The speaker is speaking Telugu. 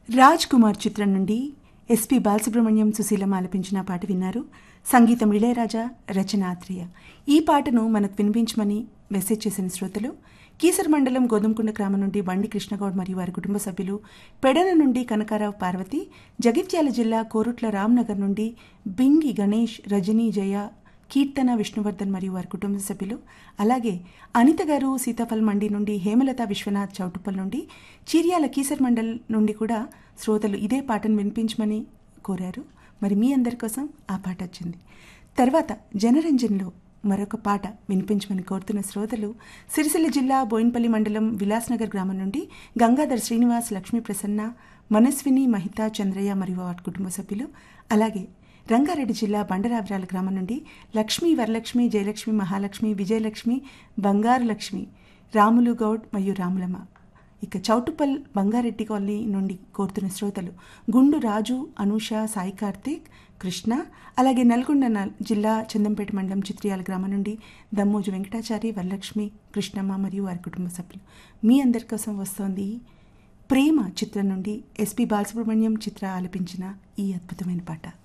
రాజ్ కుమార్ చిత్రం నుండి ఎస్పి బాలసుబ్రహ్మణ్యం సుశీలం ఆలపించిన పాట విన్నారు సంగీతం ఇళయరాజా రచన ఆత్రేయ ఈ పాటను మనకు వినిపించమని మెసేజ్ చేసిన శ్రోతలు కీసర మండలం గోధుమకుండ గ్రామం నుండి బండి కృష్ణగౌడ్ మరియు వారి కుటుంబ సభ్యులు పెడన నుండి కనకారావు పార్వతి జగిత్యాల జిల్లా కోరుట్ల రామ్నగర్ నుండి బింగి గణేష్ రజనీ జయ కీర్తన విష్ణువర్ధన్ మరియు వారి కుటుంబ సభ్యులు అలాగే అనిత గారు సీతాఫల్ మండి నుండి హేమలత విశ్వనాథ్ చౌటుప్పల్ నుండి చీర్యాల కీసర్ మండల్ నుండి కూడా శ్రోతలు ఇదే పాటను వినిపించమని కోరారు మరి మీ అందరి కోసం ఆ పాట వచ్చింది తర్వాత జనరంజన్లో మరొక పాట వినిపించమని కోరుతున్న శ్రోతలు సిరిసిల్ల జిల్లా బోయిన్పల్లి మండలం విలాస్నగర్ గ్రామం నుండి గంగాధర్ శ్రీనివాస్ లక్ష్మీ ప్రసన్న మనస్విని మహితా చంద్రయ్య మరియు వారి కుటుంబ సభ్యులు అలాగే రంగారెడ్డి జిల్లా బండరావిరాల గ్రామం నుండి లక్ష్మీ వరలక్ష్మి జయలక్ష్మి మహాలక్ష్మి విజయలక్ష్మి బంగారు లక్ష్మి రాములు గౌడ్ మరియు రాములమ్మ ఇక చౌటుప్పల్ బంగారెడ్డి కాలనీ నుండి కోరుతున్న శ్రోతలు గుండు రాజు అనూష సాయి కార్తీక్ కృష్ణ అలాగే నల్గొండ నల్- జిల్లా చందంపేట మండలం చిత్రియాల గ్రామం నుండి దమ్మోజు వెంకటాచారి వరలక్ష్మి కృష్ణమ్మ మరియు వారి కుటుంబ సభ్యులు మీ అందరి కోసం వస్తోంది ప్రేమ చిత్రం నుండి ఎస్పి బాలసుబ్రహ్మణ్యం చిత్ర ఆలపించిన ఈ అద్భుతమైన పాట